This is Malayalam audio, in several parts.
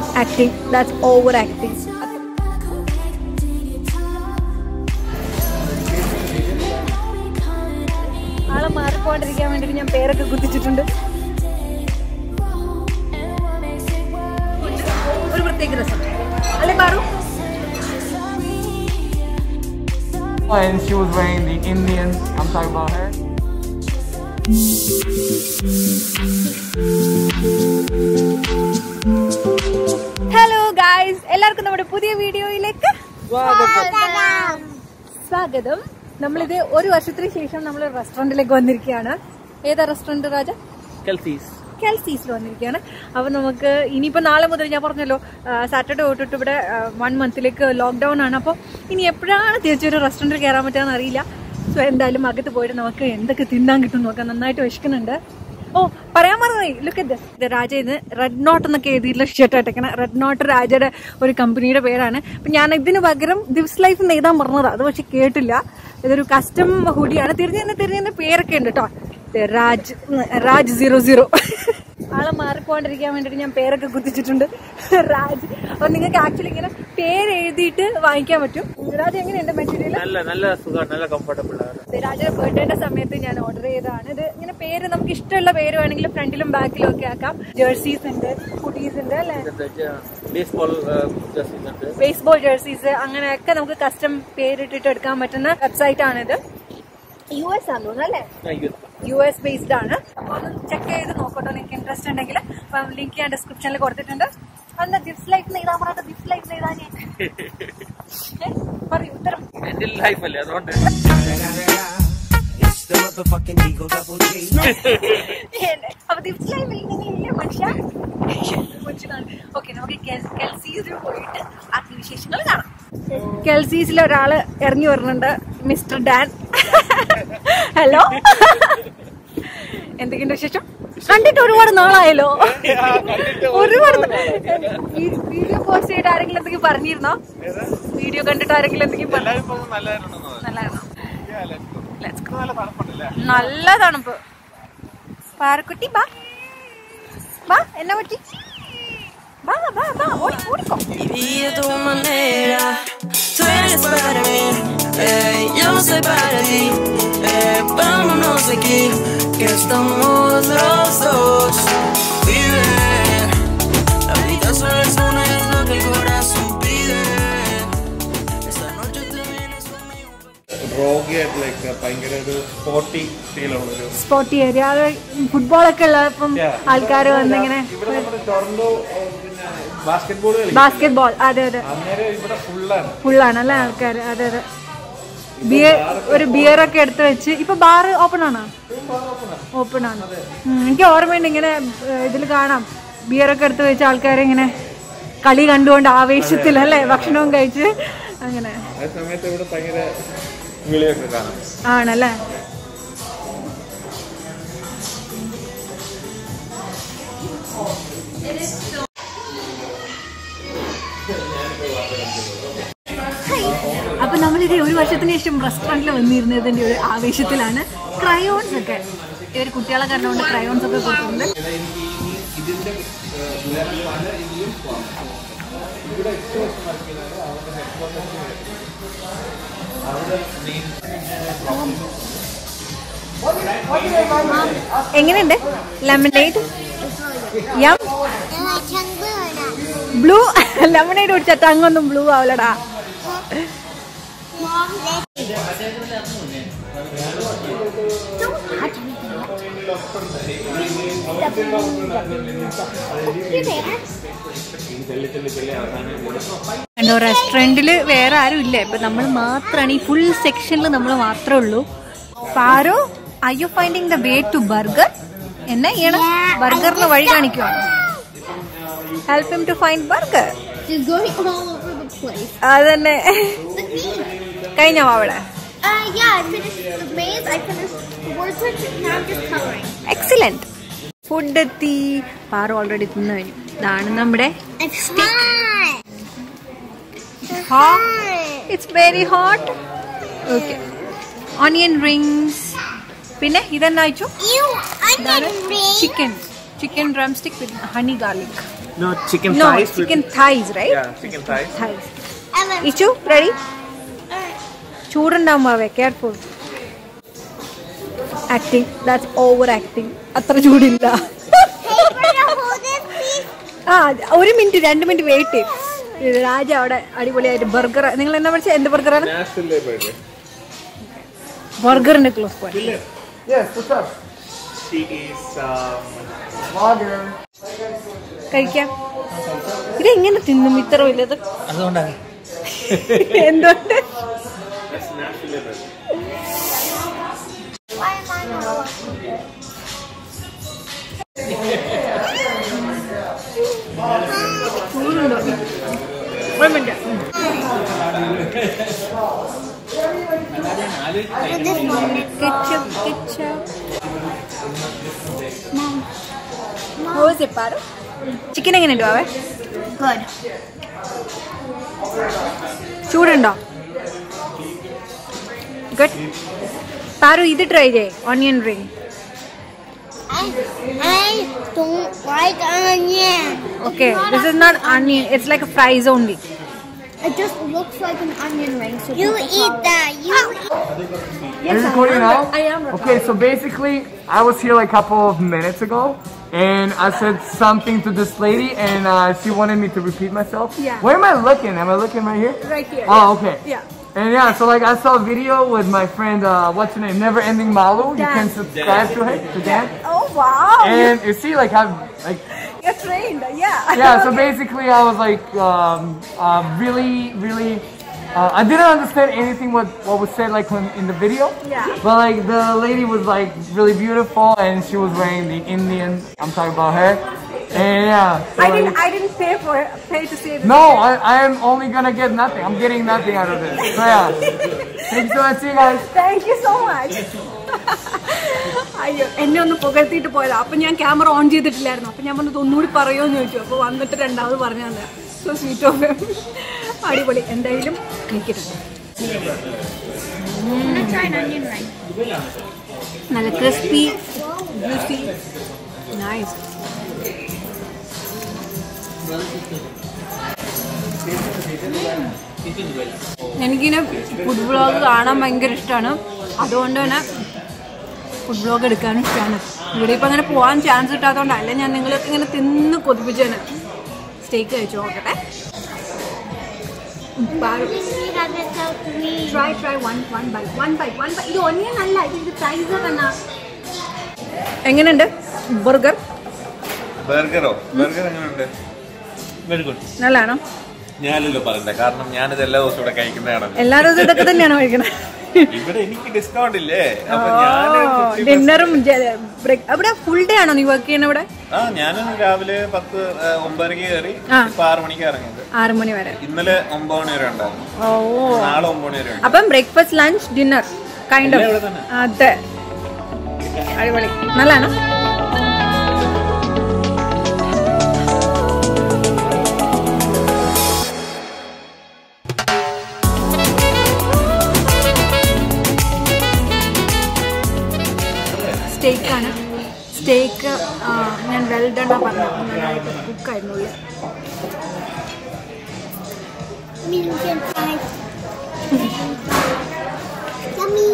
ആക്ടിങ് ദാറ്റ്സ് ഓവർ ആക്ടിങ് ആളെ മാറിപ്പോണ്ടിരിക്കാൻ വേണ്ടിയിട്ട് ഞാൻ പേരൊക്കെ കുത്തിച്ചിട്ടുണ്ട് ഒരു പ്രത്യേക രസം അല്ലേ Paru And she was wearing the Indian. I'm talking about her. Hello guys എല്ലാവർക്കും നമ്മുടെ പുതിയ വീഡിയോയിലേക്ക് സ്വാഗതം നമ്മളിത് ഒരു വർഷത്തിന് ശേഷം നമ്മൾ റെസ്റ്റോറന്റിലേക്ക് വന്നിരിക്കുകയാണ് ഏതാ റെസ്റ്റോറന്റ് രാജ Kelsies. കെൽസീസിൽ വന്നിരിക്കുകയാണ് അപ്പൊ നമുക്ക് ഇനിയിപ്പോ നാളെ മുതൽ ഞാൻ പറഞ്ഞല്ലോ സാറ്റർഡേ തൊട്ടിട്ട് ഇവിടെ വൺ മന്തിലേക്ക് ലോക്ക്ഡൌൺ ആണ് അപ്പോൾ ഇനി എപ്പോഴാണ് തിരിച്ചൊരു റെസ്റ്റോറന്റിൽ കയറാൻ പറ്റുക അറിയില്ല സോ എന്തായാലും അകത്ത് പോയിട്ട് നമുക്ക് എന്തൊക്കെ തിന്നാൻ കിട്ടും നോക്കാം നന്നായിട്ട് വിശക്കുന്നുണ്ട് ഓ പറയാൻ മറന്നുപോയി ലുക്ക് അറ്റ് ദിസ് രാജ ഇത് റെഡ് നോട്ട് എന്നൊക്കെ എഴുതിയിട്ടുള്ള ഷർട്ട് ഇട്ടേക്കണ റെഡ് നോട്ട് രാജയുടെ ഒരു കമ്പനിയുടെ പേരാണ് അപ്പൊ ഞാൻ ഇതിന് പകരം ദിവസ് ലൈഫ് എന്ന് എഴുതാൻ പറഞ്ഞതാ അത് പക്ഷെ കേട്ടില്ല ഇതൊരു കസ്റ്റം ഹുഡിയാണ് തിരിഞ്ഞ തിരിഞ്ഞ പേരൊക്കെ ഉണ്ട് കേട്ടോ രാജ് രാജ് സീറോ സീറോ ആളെ മാറിപ്പോണ്ടിരിക്കാൻ വേണ്ടിട്ട് ഞാൻ പേരൊക്കെ കുത്തിച്ചിട്ടുണ്ട് രാജ് അപ്പൊ നിങ്ങൾക്ക് ആക്ച്വലി ഇങ്ങനെ പേര് എഴുതിയിട്ട് വാങ്ങിക്കാൻ പറ്റും രാജ് എങ്ങനെയുണ്ട് മെറ്റീരിയൽ നല്ല നല്ല സുഖം നല്ല കംഫർട്ടബിൾ ആണ് രാജയുടെ ബർത്ത്ഡേന്റെ സമയത്ത് ഞാൻ ഓർഡർ ചെയ്തതാണ് ഇത് ഇങ്ങനെ പേര് നമുക്ക് ഇഷ്ടമുള്ള പേര് വേണമെങ്കിൽ ഫ്രണ്ടിലും ബാക്കിലും ഒക്കെ ആക്കാം ജേഴ്സീസ് ഉണ്ട് ഹുഡീസ് ഉണ്ട് അല്ലെ ബേസ്ബോൾ ജേഴ്സീസ് ഉണ്ട് ബേസ്ബോൾ ജേഴ്സീസ് അങ്ങനെയൊക്കെ നമുക്ക് കസ്റ്റം പേരിട്ടിട്ട് എടുക്കാൻ പറ്റുന്ന വെബ്സൈറ്റ് ആണിത് യു എസ് ആണെന്ന് തോന്നുന്നു അല്ലേ യു എസ് ബേസ്ഡ് ആണ് അപ്പൊ ഒന്ന് ചെക്ക് ചെയ്ത് നോക്കട്ടോ നിങ്ങൾക്ക് ഇൻട്രസ്റ്റ് ഉണ്ടെങ്കിൽ ലിങ്ക് ഞാൻ ഡിസ്ക്രിപ്ഷനിൽ കൊടുത്തിട്ടുണ്ട് അന്ന് ഗിഫ്റ്റ് ലൈഫ് എഴുതാൻ പറഞ്ഞത് ഗിഫ്റ്റ് ലൈഫ് എഴുതാനേ ഏ? പറയൂ ഉത്തരം എന്റെ ലൈഫ് അല്ലേ അതുകൊണ്ട് It's the motherfucking Eagle Double G. അപ്പൊ ഗിഫ്റ്റ് ലൈഫ് ഇല്ല മനുഷ്യ ഓക്കെ നമുക്ക് കെൽസീസിൽ പോയിട്ട് ബാക്കി വിശേഷങ്ങൾ കാണാം കെൽസീസിൽ ഒരാള് ഇറങ്ങി വരുന്നുണ്ട് മിസ്റ്റർ ഡാൻ ഹലോ എന്തൊക്കെയുണ്ട് വിശേഷം കണ്ടിട്ട് ഒരുപാട് നാളായല്ലോ ഒരുപാട് വീഡിയോ പോസ്റ്റ് ചെയ്തിട്ട് ആരെങ്കിലും എന്തെങ്കിലും പറഞ്ഞിരുന്നോ വീഡിയോ കണ്ടിട്ട് ആരെങ്കിലും എന്തെങ്കിലും പറഞ്ഞു നല്ലതാണോ Let's go. നല്ല തണുപ്പ് പാറക്കുട്ടി ബാ ബാ എന്നാ പറ്റി ബാ ബാ ബാ ഓടി ഓടിക്കോ Vi de tu manera, tú eres para mí, eh, yo soy para ti. Eh, vámonos de aquí, que estamos los dos. Vive, la vida solo es una y es lo que el corazón pide. Esta noche te vienes conmigo. റോഗിയായിട്ട് ലൈക്ക് ഭയങ്കര ഒരു സ്പോർട്ടി ഫീലുള്ള ഒരു സ്പോർട്ടി ഏരിയ അത് ഫുട്ബോളൊക്കെ ഉള്ളപ്പം ആൾക്കാർ വന്നിങ്ങനെ ഇവിടെ നമ്മുടെ ടൊറന്റോ ഏഹ്, പിന്നെ ബാസ്കറ്റ് ബോൾ കളി ബാസ്കറ്റ് ബോൾ അതെ അതെ അന്നേരം ഇവിടെ ഫുള്ളാണ് ഫുള്ളാണ് അല്ലേ ആൾക്കാർ അതെ അതെ ബിയർ ഒരു ബിയർ ഒക്കെ എടുത്ത് വെച്ച് ഇപ്പൊ ബാർ ഓപ്പൺ ആണോ ഓപ്പൺ ആണ് ഉം, എനിക്ക് ഓർമ്മയുണ്ട് ഇങ്ങനെ ഇതിൽ കാണാം ബിയർ ഒക്കെ എടുത്ത് വെച്ച് ആൾക്കാർ ഇങ്ങനെ കളി കണ്ടുകൊണ്ട് ആവേശത്തിൽ അല്ലേ ഭക്ഷണവും കഴിച്ച് അങ്ങനെ ആ സമയത്ത് ഇവിടെ ഭയങ്കര വിളിയൊക്കെ കാണാം ആണല്ലേ അപ്പൊ നമ്മളിത് ഒരു വർഷത്തിന് ശേഷം റെസ്റ്റോറന്റിൽ വന്നിരുന്നതിന്റെ ഒരു ആവേശത്തിലാണ് ക്രയോൺസ് ഒക്കെ ഇവർ കുട്ടികളെ കണ്ടുകൊണ്ട് ക്രയോൺസ് ഒക്കെ കൊടുക്കുന്നുണ്ട് എങ്ങനെയുണ്ട് ലെമണേഡ് യം ബ്ലൂ ലെമണേഡ് കുടിച്ചാ ടങ്ങൊന്നും ബ്ലൂ ആവില്ലടാ കണ്ടോ റെസ്റ്റോറന്റില് വേറെ ആരും ഇല്ല ഇപ്പൊ നമ്മൾ മാത്രമാണ് ഈ ഫുൾ സെക്ഷനിൽ നമ്മൾ മാത്രമേ ഉള്ളൂ പാരോ I you finding the way to burger എന്നെ ചെയ്യണം ബർഗറിന് വഴി കാണിക്കുവാണ് help him to find burger She's going all over the place. അതന്നെ Look me. കഴിഞ്ഞോ അവിടെ Uh, yeah, I finished the maze. I finished the word search. Now I'm just coloring. Excellent food എത്തി പാറ ഓൾറെഡി തിന്നു കഴിഞ്ഞു ഇതാണ് നമ്മുടെ It's hot. It's very hot okay onion rings പിന്നെ ഇതെന്നാ അയച്ചു You, I'm ഇതാണ് not ring. Chicken chicken drumstick with honey garlic No, chicken No, thighs. with- chicken thighs, right? Yeah, chicken thighs. Thighs. And then Ichu ready Alright. ചൂടുണ്ടാവുമ്പോ careful acting that's over acting അത്ര ചൂടില്ല Hey, Brenda, hold this, please. ആ ഒരു മിനിറ്റ് രണ്ട് മിനിറ്റ് വെയിറ്റ് ചെയ്യും രാജ അവിടെ അടിപൊളിയായിട്ട് ബർഗർ നിങ്ങൾ എന്താ പഠിച്ച എന്ത് ബർഗറാണ് Nashville burger. ബർഗറിന്റെ close point Yes, what's up? She is um, Vlogger. കഴിക്കാം ഇത് എങ്ങനെ തിന്നും ഇത്ര വലുത് അതുകൊണ്ടാണ് എന്തുകൊണ്ട് that's Nashville burger. Why am I not watching? ചൂടുണ്ടോ ഒരു minute For this moment. Ketchup ketchup Mom. Chicken എങ്ങനെയുണ്ടോ അവേ Good. ചൂടുണ്ടോ ഗുഡ് പാറു ഇത് ട്രൈ ചെയ്യേ onion ring I, I don't like onion. Okay this is not onion it's like fries only It just looks like an onion ring. So you eat that. You eat. Are you recording now? I am Okay, so basically, I was here like a couple of minutes ago, and I said something to this lady, and uh, she wanted me to repeat myself. Yeah. Where am I looking? Am I looking right here? Right here. Oh, okay. Yeah. And yeah, so like I saw a video with my friend, uh, what's her name? Never Ending Malu. You Dan. can subscribe to her, to Dan. Oh wow. And you see, like I've like You're trained. Yeah. yeah. So basically, I was like um, uh, really, really. Uh, I didn't understand anything what what was said like when, in the video. Yeah. But like the lady was like really beautiful, and she was wearing the Indian. I'm talking about her. And yeah. so, I didn't. like- I didn't pay for pay to say this. no, I, I am only gonna get nothing. I'm getting nothing out of this. So yeah. Thanks so much, see you guys. Thank you so much അയ്യോ എന്നെ ഒന്ന് പുകഴ്ത്തിയിട്ട് പോയതാ അപ്പൊ ഞാൻ ക്യാമറ ഓൺ ചെയ്തിട്ടില്ലായിരുന്നു അപ്പൊ ഞാൻ വന്നത് ഒന്നുകൂടി പറയുമോന്ന് ചോദിച്ചു അപ്പൊ വന്നിട്ട് രണ്ടാമത് പറഞ്ഞു തന്നെ സോ സ്വീറ്റ് ഓഫ് അടിപൊളി എന്തായാലും കഴിക്കട്ടെ I'm gonna try an onion ring. നല്ല ക്രിസ്പി ജ്യൂസി നൈസ് എനിക്കിങ്ങനെ ഫുഡ് വ്ളോഗ് കാണാൻ ഭയങ്കര ഇഷ്ടമാണ് അതുകൊണ്ട് തന്നെ ഫുഡ് വ്ളോഗ് എടുക്കാനും ഇഷ്ടമാണ് ഇവിടെ ഇപ്പം അങ്ങനെ പോകാൻ ചാൻസ് കിട്ടാത്തതുകൊണ്ട് അല്ല ഞാൻ നിങ്ങളൊക്കെ ഇങ്ങനെ തിന്ന് കൊതിപ്പിച്ചാണ് സ്റ്റേക്ക് കഴിച്ചു നോക്കട്ടെ You have to tell me. Try try one one by one by one by ഇത് ഒന്നിയൻ അല്ല ഇത് ഇത് പ്രൈസ് തന്നെ എങ്ങനെയുണ്ട് ബർഗർ ബർഗറോ ബർഗർ എങ്ങനെയുണ്ട് വെരി ഗുഡ് നല്ലതാണോ ഞാനല്ലോ പറയണ്ട കാരണം ഞാനിത് എല്ലാ ദിവസവും ഇവിടെ കഴിക്കുന്നതാണ് എല്ലാ ദിവസവും ഇതൊക്കെ തന്നെയാണോ കഴിക്കണത് ഇവിടെ എനിക്ക് ഡിസ്കൗണ്ട് ഇല്ലേ അപ്പൊ ഞാൻ ഡിന്നറും ബ്രേക്ക് അവിടെ ഫുൾ ഡേ ആണോ നീ വർക്ക് ചെയ്യണ ഇവിടെ ആ ഞാൻ രാവിലെ പത്ത് ആ, ഒമ്പതരക്ക് കയറി ആ. ഇപ്പൊ ആറ് മണിക്ക് ഇറങ്ങിയത് ആറ് മണി വരെ ഇന്നലെ ഒമ്പത് മണി വരെ ഉണ്ടായിരുന്നു ഓ നാളെ ഒമ്പത് മണി വരെ ഉണ്ട് അപ്പം ബ്രേക്ക്ഫാസ്റ്റ് ലഞ്ച് ഡിന്നർ കൈൻഡ് എല്ലാം ഓഫ് ഇവിടെ തന്നെ. അതെ അടിപൊളി നല്ലതാണോ സ്റ്റേക്കാണ് സ്റ്റേക്ക് ഞാൻ വെൽ ഡൺ ആ പറഞ്ഞത് നന്നായിട്ട് കുക്കായിരുന്നു ഉള്ളിൽ Medium size. Yummy.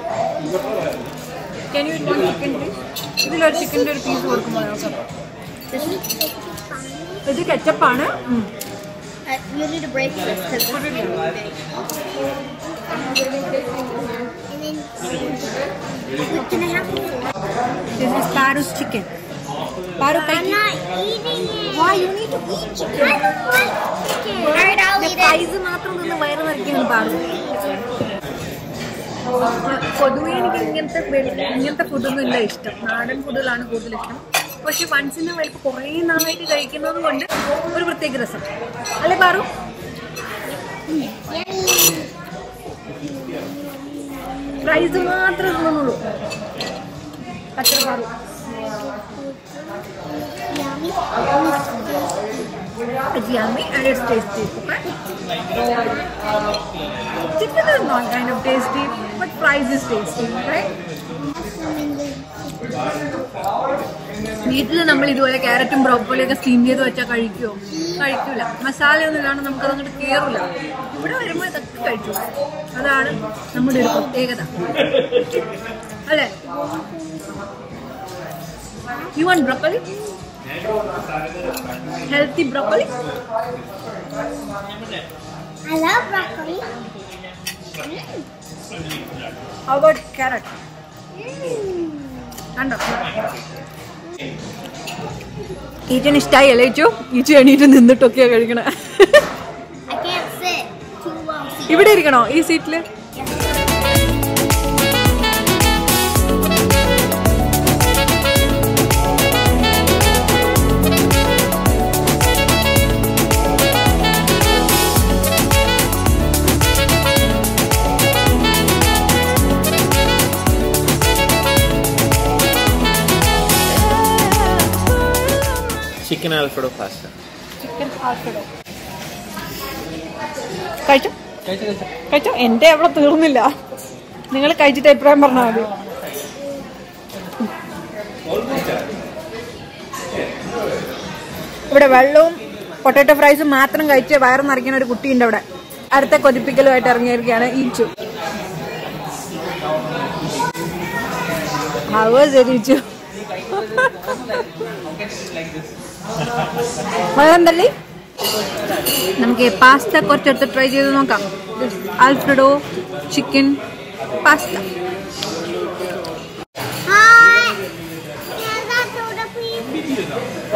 Can you eat one chicken please? ഇതിലൊരു ചിക്കൻ്റെ ഒരു പീസ് കൊടുക്കുമ്പോൾ നോക്കാം ഇത് കെച്ചപ്പാണ് Uh, you need to break this because it's really big. And then, Wait, can I have the fork? This is Paru's chicken Paru I'm not eating it. Why you need to eat chicken? I don't like chicken. Alright, I'll eat it. Fries മാത്രം നിന്ന് വയറ് നിറയ്ക്കുന്നു പാറു പൊതുവെ എനിക്ക് ഇങ്ങനത്തെ വെളി- ഇങ്ങനത്തെ ഫുഡൊന്നും ഇല്ല ഇഷ്ടം നാടൻ ഫുഡുകളാണ് കൂടുതൽ ഇഷ്ടം പക്ഷെ വൺസിന് വലുപ്പം കുറേ നാളായിട്ട് കഴിക്കുന്നത് കൊണ്ട് ഒരു പ്രത്യേക രസം അല്ലേ പാറു ഫ്രൈസ് മാത്രമേ തിന്നുള്ളൂ പച്ചറ Paru Yummy. It's yummy and it's tasty. Okay? Chicken is not kind of tasty, but fries is tasty, right? വീട്ടിൽ നമ്മൾ ഇതുപോലെ ക്യാരറ്റും ബ്രോക്കോളിയും ഒക്കെ സ്റ്റീം ചെയ്ത് വെച്ചാൽ കഴിക്കുമോ കഴിക്കൂല മസാലയൊന്നും ഇല്ലാണ്ട് നമുക്കത് അങ്ങോട്ട് കയറില്ല ഇവിടെ വരുമ്പോൾ ഇതൊക്കെ കഴിച്ചു അതാണ് നമ്മുടെ ഒരു പ്രത്യേകത അല്ലേ you want broccoli healthy broccoli I love broccoli. How about carrot? കണ്ടോ ഈറ്റന് ഇഷ്ടമായി അല്ലേ ഈച്ചു ഈച്ചു എണീറ്റ് നിന്നിട്ടൊക്കെയാ കഴിക്കണേ I can't sit too long. See, ഇവിടെ ഇരിക്കണോ ഈ സീറ്റില് chicken alfredo pasta chicken alfredo കഴിച്ചോ കഴിച്ചോ എന്റെ അവിടെ തീർന്നില്ല നിങ്ങൾ കഴിച്ചിട്ട് അഭിപ്രായം പറഞ്ഞാൽ മതി ഇവിടെ വെള്ളവും പൊട്ടാറ്റോ ഫ്രൈസും മാത്രം കഴിച്ച് വയറ് നിറയ്ക്കുന്ന ഒരു കുട്ടിയുണ്ട് അവിടെ അടുത്ത കൊതിപ്പിക്കലുമായിട്ട് ഇറങ്ങിയിരിക്കുകയാണ് ഈച്ചു ഈച്ചു വേറെന്തല്ലേ നമുക്ക് പാസ്ത കുറച്ചെടുത്ത് ട്രൈ ചെയ്ത് നോക്കാം alfredo chicken pasta hi. Can that soda, please?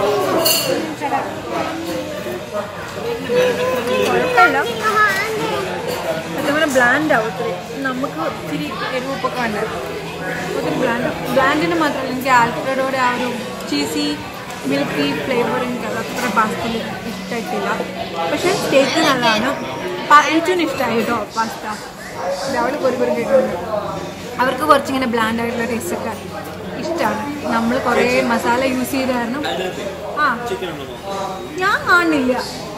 കുഴപ്പമില്ല Uh-huh. അതേപോലെ ബ്ലാൻഡ് ആവും ഒത്തിരി നമുക്ക് ഇത്തിരി എരിവുപ്പൊക്കെ വേണ്ട ഒത്തിരി ബ്ലാൻഡ് ബ്ലാൻഡിന് മാത്രമല്ല എനിക്ക് ആൽഫ്രഡോയുടെ ആ ഒരു ചീസി മിൽക്കി ഫ്ലേവർ എനിക്ക് അത് അത്ര പാസ്തയിൽ ഇഷ്ടമായിട്ടില്ല പക്ഷേ സ്റ്റേക്ക് നല്ലതാണ് ഏറ്റവും ഇഷ്ടമായി കേട്ടോ പാസ്ത രാവിലെ ഒരു ഒരു കേട്ടുണ്ട് അവർക്ക് കുറച്ചിങ്ങനെ ബ്ലാൻഡ് ആയിട്ടുള്ള ടേസ്റ്റ് ഒക്കെ ഇഷ്ടമാണ് നമ്മൾ കുറേ മസാല യൂസ് ചെയ്ത കാരണം ആ ഞാൻ കാണുന്നില്ല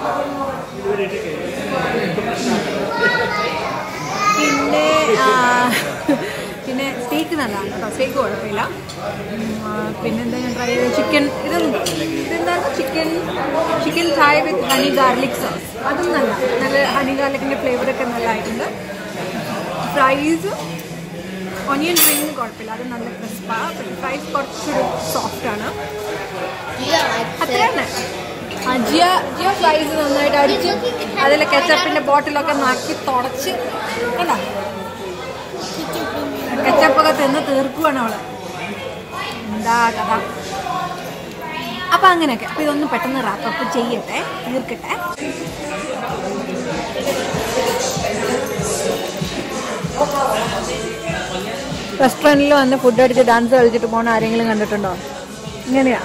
പിന്നെ ആ, പിന്നെ സ്റ്റേക്ക് നല്ലതാണ് കേട്ടോ സ്റ്റേക്ക് കുഴപ്പമില്ല ഉം, ആ, പിന്നെന്താ ഞാൻ ട്രൈ ചെയ്തത് ചിക്കൻ ഇത് ഇതെന്താണ് ചിക്കൻ ചിക്കൻ ചായ വിത്ത് ഹണി ഗാർലിക് സോസ് അതും നല്ല നല്ല ഹണി ഗാർലിക്കിൻ്റെ ഫ്ലേവറൊക്കെ നല്ലതായിട്ടുണ്ട് ഫ്രൈസ് ഒനിയൻ റിങ് കുഴപ്പമില്ല അത് നല്ല ക്രിസ്പാണ് പക്ഷേ ഫ്രൈസ് കുറച്ചൊരു സോഫ്റ്റാണ് അത്ര തന്നെ ആ ജിയ ജിയ ഫ്രൈസ് നന്നായിട്ട് അടിച്ച് അതിൽ കെച്ചപ്പിന്റെ ബോട്ടിലൊക്കെ നാക്കി തുടച്ച് കണ്ട കെച്ചപ്പൊക്കെ തിന്ന് തീർക്കുവാണ് അവള് എന്താ കഥ അപ്പൊ അങ്ങനെയൊക്കെ അപ്പൊ ഇതൊന്ന് പെട്ടെന്ന് റാപ്പപ്പ് ചെയ്യട്ടെ തീർക്കട്ടെ റെസ്റ്റോറൻറ്റിൽ വന്ന് ഫുഡ് അടിച്ച് ഡാൻസ് കളിച്ചിട്ട് പോണ ആരെങ്കിലും കണ്ടിട്ടുണ്ടോ ഇങ്ങനെയാ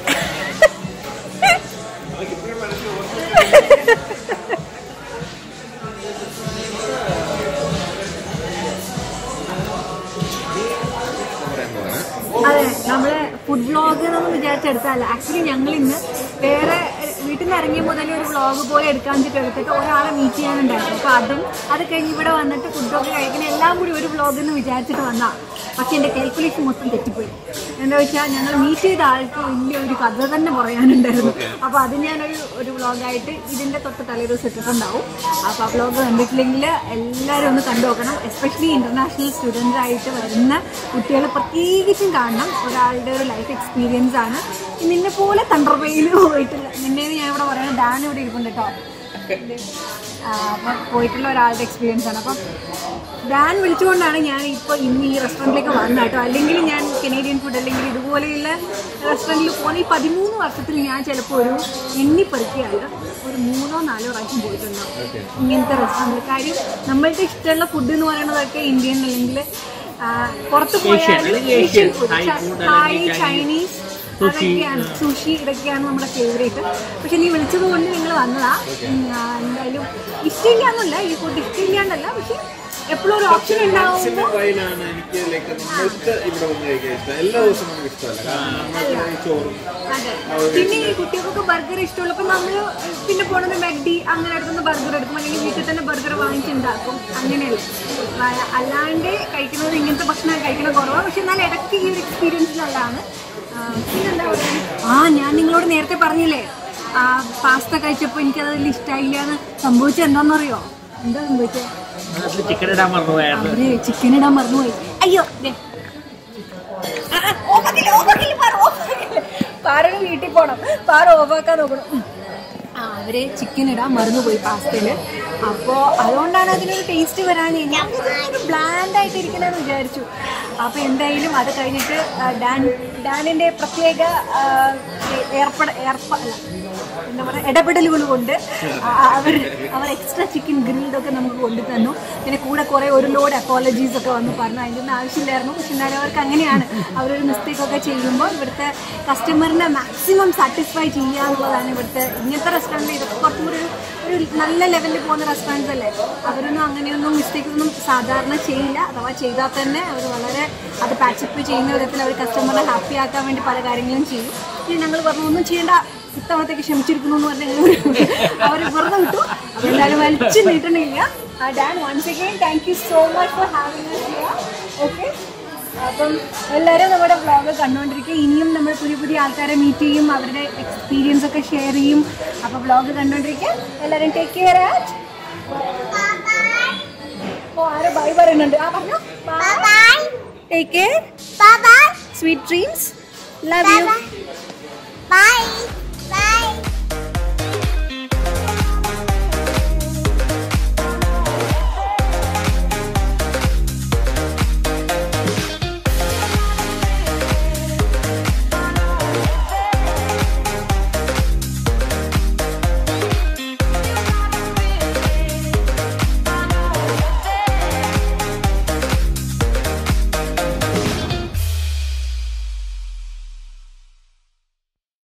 അതെ നമ്മള് ഫുഡ് വ്ളോഗ് എന്നൊന്നും വിചാരിച്ചെടുത്തല്ല ആക്ച്വലി ഞങ്ങൾ ഇന്ന് വേറെ എഹ്, വീട്ടിൽ നിന്ന് ഇറങ്ങിയ മുതൽ ഒരു വ്ളോഗ് പോലെ എടുക്കാൻ വെച്ചിട്ട് എടുത്തിട്ട് ഒരാളെ മീറ്റ് ചെയ്യാനുണ്ടായിരുന്നു അപ്പൊ അതും അത് കഴിഞ്ഞ് ഇവിടെ വന്നിട്ട് ഫുഡൊക്കെ കഴിക്കുന്ന എല്ലാം കൂടി ഒരു വ്ളോഗ് എന്ന് വിചാരിച്ചിട്ട് വന്നാ പക്ഷെ എന്റെ കാൽക്കുലേഷൻ മൊത്തം തെറ്റിപ്പോയി എന്താ വെച്ചാൽ ഞങ്ങൾ മീറ്റ് ചെയ്ത ആൾക്ക് വലിയ ഒരു കഥ തന്നെ പറയാനുണ്ടായിരുന്നു അപ്പൊ അത് ഞാനൊരു ഒരു വ്ളോഗായിട്ട് ഇതിന്റെ തൊട്ട് തലേ ദിവസം ഇട്ടിട്ടുണ്ടാവും അപ്പൊ ആ വ്ളോഗ് കണ്ടിട്ടില്ലെങ്കിൽ എല്ലാവരും ഒന്ന് കണ്ടു നോക്കണം എസ്പെഷ്യലി ഇന്റർനാഷണൽ സ്റ്റുഡൻസ് ആയിട്ട് വരുന്ന കുട്ടികൾ പ്രത്യേകിച്ചും കാണണം ഒരാളുടെ ഒരു ലൈഫ് എക്സ്പീരിയൻസ് ആണ് നിന്നെ പോലെ തണ്ടർപയിൽ പോയിട്ടില്ല നിന്നെ ഞാൻ ഇവിടെ പറയുന്നത് ഡാൻ ഇവിടെ ഇരിപ്പുണ്ട് കേട്ടോ ആ, അപ്പം പോയിട്ടുള്ള ഒരാളുടെ എക്സ്പീരിയൻസ് ആണ് അപ്പം ഡാൻ വിളിച്ചുകൊണ്ടാണ് ഞാൻ ഇപ്പോൾ ഇന്ന് ഈ റെസ്റ്റോറൻറ്റിലേക്ക് വന്നത് കേട്ടോ അല്ലെങ്കിൽ ഞാൻ കനേഡിയൻ ഫുഡ് അല്ലെങ്കിൽ ഇതുപോലെയുള്ള റെസ്റ്റോറൻറ്റിൽ പോകുന്ന ഈ പതിമൂന്ന് വർഷത്തിൽ ഞാൻ ചിലപ്പോൾ ഒരു എണ്ണിപ്പെറുക്കിയാൽ ഒരു മൂന്നോ നാലോ പ്രാവശ്യം പോയിട്ടുണ്ടാവും ഇങ്ങനത്തെ റെസ്റ്റോറൻറ്റിൽ കാര്യം നമ്മളുടെ ഇഷ്ടമുള്ള ഫുഡ് എന്ന് പറയുന്നതൊക്കെ ഇന്ത്യൻ അല്ലെങ്കിൽ ആ, പുറത്ത് പോയാൽ ഏഷ്യൻ ഫുഡ് തായ് ചൈനീസ് അതൊക്കെയാണ് സുഷി ഇതൊക്കെയാണ് നമ്മുടെ ഫേവറേറ്റ് പക്ഷെ നീ വിളിച്ചത് കൊണ്ട് നിങ്ങൾ വന്നതാ ഉം, ആ, എന്തായാലും ഇഷ്ടമില്ല എന്നല്ല ഈ ഫുഡ് ഇഷ്ടമില്ലാണ്ടല്ല പക്ഷെ എപ്പോഴും ഒരു ഓപ്ഷൻ ഉണ്ടാവുമ്പോൾ വൈനാണ് എനിക്ക് ലൈക്ക് നമ്മൾക്ക് ഇവിടെ വന്ന് കഴിക്കാൻ ഇഷ്ടം എല്ലാ ദിവസവും നമുക്ക് ഇഷ്ടമല്ല കാരണം നമ്മൾക്ക് ഈ ചോറും അതെ പിന്നെ ഈ കുട്ടികൾക്കൊക്കെ ബർഗർ ഇഷ്ടമുള്ളപ്പോൾ നമ്മൾ പിന്നെ പോണത് മെഗ്ഡി അങ്ങനെ അടുത്തുനിന്ന് ബർഗർ എടുക്കും അല്ലെങ്കിൽ വീട്ടിൽ തന്നെ ബർഗർ വാങ്ങിച്ചുണ്ടാക്കും അങ്ങനെയല്ല ആ, അല്ലാണ്ട് കഴിക്കുന്നത് ഇങ്ങനത്തെ ഭക്ഷണം കഴിക്കുന്നത് കുറവാണ് പക്ഷെ എന്നാൽ ഇടയ്ക്ക് ഈ ഒരു എക്സ്പീരിയൻസ് നല്ലതാണ് ആ, ആ, പിന്നെന്താ പറയാ? ആ ഞാൻ നിങ്ങളോട് നേരത്തെ പറഞ്ഞില്ലേ ആ പാസ്ത കഴിച്ചപ്പോൾ എനിക്കത് വലിയ ഇഷ്ടമായില്ല എന്ന് സംഭവിച്ചത് എന്താണെന്നറിയോ എന്താ സംഭവിച്ചത് അതിൽ ചിക്കൻ ഇടാൻ മറന്നുപോയായിരുന്നു അവര് ചിക്കൻ ഇടാൻ മറന്നുപോയി അയ്യോ ദേ. ആ, ആ, ഓഫാക്കില്ല, ഓഫാക്കില്ല, പാറ, ഓഫാക്കില്ല. പാറന് വീട്ടിൽ പോണം പാറ ഓഫാക്കാൻ നോക്കണം ഉം. ആ അവര് ചിക്കൻ ഇടാൻ മറന്നുപോയി പാസ്തയില് അപ്പോ അതുകൊണ്ടാണ് അതിനൊരു ടേസ്റ്റ് വരാൻ ഞാൻ ബ്ലാൻഡ് ആയിട്ട് ഇരിക്കണമെന്ന് വിചാരിച്ചു അപ്പൊ എന്തായാലും അത് കഴിഞ്ഞിട്ട് ആ, ഡാൻ ഡാനിന്റെ പ്രത്യേക ആ, ഏ- ഏർപ്പെട ഏർപ്പ അല്ല, എന്താ പറയുക ഇടപെടലുകൾ കൊണ്ട് ആ, അവർ അവർ എക്സ്ട്രാ ചിക്കൻ ഗ്രിൽഡ് ഒക്കെ നമുക്ക് കൊണ്ടു തന്നു പിന്നെ കൂടെ കുറെ ഒരു ലോഡ് അപ്പോളജീസ് ഒക്കെ വന്നു പറഞ്ഞു അതിൻ്റെ ഒന്നും ആവശ്യമില്ലായിരുന്നു പക്ഷെ എന്നാലും അവർക്ക് അങ്ങനെയാണ് അവരൊരു മിസ്റ്റേക്ക് ഒക്കെ ചെയ്യുമ്പോൾ ഇവിടുത്തെ കസ്റ്റമറിനെ മാക്സിമം സാറ്റിസ്ഫൈ ചെയ്യുക എന്നുള്ളതാണ് ഇവിടുത്തെ ഇങ്ങനത്തെ റെസ്റ്റോറൻറ്റ് ഇതൊക്കെ കുറച്ചും കൂടി ഒരു ഒരു നല്ല ലെവലിൽ പോകുന്ന റെസ്റ്റോറൻറ്റ്സ് അല്ലേ അവരൊന്നും അങ്ങനെയൊന്നും മിസ്റ്റേക്ക് ഒന്നും സാധാരണ ചെയ്യില്ല അഥവാ ചെയ്താൽ തന്നെ അവർ വളരെ അത് പാച്ചപ്പ് ചെയ്യുന്ന വിധത്തിൽ അവർ കസ്റ്റമറിനെ ഹാപ്പി ആക്കാൻ വേണ്ടി പല കാര്യങ്ങളും ചെയ്യും ഇനി ഞങ്ങൾ പറഞ്ഞു ഒന്നും ചെയ്യേണ്ട ഇത്തവണത്തേക്ക് ക്ഷമിച്ചിരിക്കുന്നു എന്ന് പറഞ്ഞാൽ അവർ വെറുതെ വിട്ടു അപ്പോൾ എന്തായാലും വലിച്ചു നീട്ടണില്ല Dan once again thank you so much for having okay അപ്പം എല്ലാവരും നമ്മുടെ വ്ളോഗ് കണ്ടുകൊണ്ടിരിക്കുക ഇനിയും നമ്മൾ പുതിയ പുതിയ ആൾക്കാരെ മീറ്റ് ചെയ്യും അവരുടെ എക്സ്പീരിയൻസ് ഒക്കെ ഷെയർ ചെയ്യും അപ്പോൾ വ്ളോഗ് കണ്ടുകൊണ്ടിരിക്കുക എല്ലാവരും ടേക്ക് കെയർ ആറ്റ് ഓ ആരോ ബൈ പറയുന്നുണ്ട് ആ പറഞ്ഞു Bye bye. Take care Bye bye. Sweet dreams love you Bye.